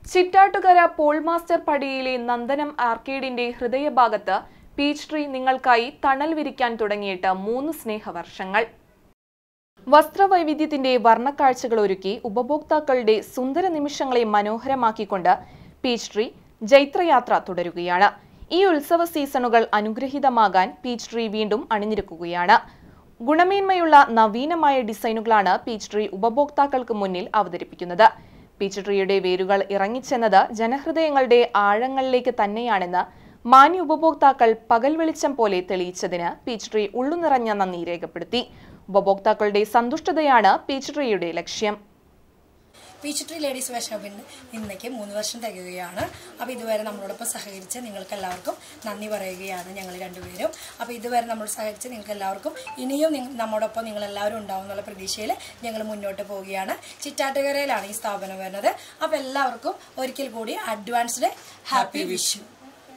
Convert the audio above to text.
Chittattukara Paul master പടിയിലെ നന്ദനം ആർക്കേഡിന്റെ ഹൃദയഭാഗത്ത് പീച്ച് ട്രീ നിങ്ങൾക്കായി തണൽ വിരിക്കാൻ തുടങ്ങിയിട്ട് മൂന്ന് സ്നേഹവർഷങ്ങൾ വസ്ത്രവൈവിധ്യത്തിന്റെ വർണ്ണക്കാഴ്ചകൾ ഒരുക്കി ഉപഭോക്താക്കളുടെ സുന്ദര നിമിഷങ്ങളെ മനോഹരമാക്കിക്കൊണ്ട് പീച്ച് ട്രീ ജൈത്രയാത്ര തുടരുകയാണ് ഈ ഉത്സവ സീസണുകൾ അനുഗ്രഹീതമാകാൻ പീച്ച് ട്രീ വീണ്ടും അണിനിരക്കുകയാണ് ഗുണമേന്മയുള്ള നവീനമായ ഡിസൈനുകളാണ് പീച്ച് ട്രീ ഉപഭോക്താക്കൾക്ക് മുന്നിൽ അവതരിപ്പിക്കുന്നത് പീച്ച് ട്രീയുടെ വേരുകൾ ഇറങ്ങിച്ചെന്നത് ജനഹൃദയങ്ങളുടെ ആഴങ്ങളിലേക്ക് തന്നെയാണെന്ന് മാന്യ ഉപഭോക്താക്കൾ പകൽ വെളിച്ചം പോലെ തെളിയിച്ചതിന് പീച്ച് ട്രീ ഉള്ളുനിറഞ്ഞ നന്ദി രേഖപ്പെടുത്തി ഉപഭോക്താക്കളുടെ സന്തുഷ്ടതയാണ് പീച്ച് ട്രീയുടെ ലക്ഷ്യം പീച്ച് ട്രീ ലേഡീസ് വേർ ഷോപ്പിന് ഇന്നേക്ക് മൂന്ന് വർഷം തികയുകയാണ് അപ്പോൾ ഇതുവരെ നമ്മളോടൊപ്പം സഹകരിച്ച് നിങ്ങൾക്ക് എല്ലാവർക്കും നന്ദി പറയുകയാണ് ഞങ്ങൾ രണ്ടുപേരും അപ്പോൾ ഇതുവരെ നമ്മൾ സഹകരിച്ച് നിങ്ങൾക്ക് എല്ലാവർക്കും ഇനിയും നിങ്ങ- നമ്മോടൊപ്പം നിങ്ങൾ എല്ലാവരും ഉണ്ടാവും എന്നുള്ള പ്രതീക്ഷയിൽ ഞങ്ങൾ മുന്നോട്ട് പോവുകയാണ് ചിറ്റാട്ടുകരയിലാണ് ഈ സ്ഥാപനം വരുന്നത് അപ്പോൾ എല്ലാവർക്കും ഒരിക്കൽ കൂടി അഡ്വാൻസ്ഡ് ഹാപ്പി വിഷു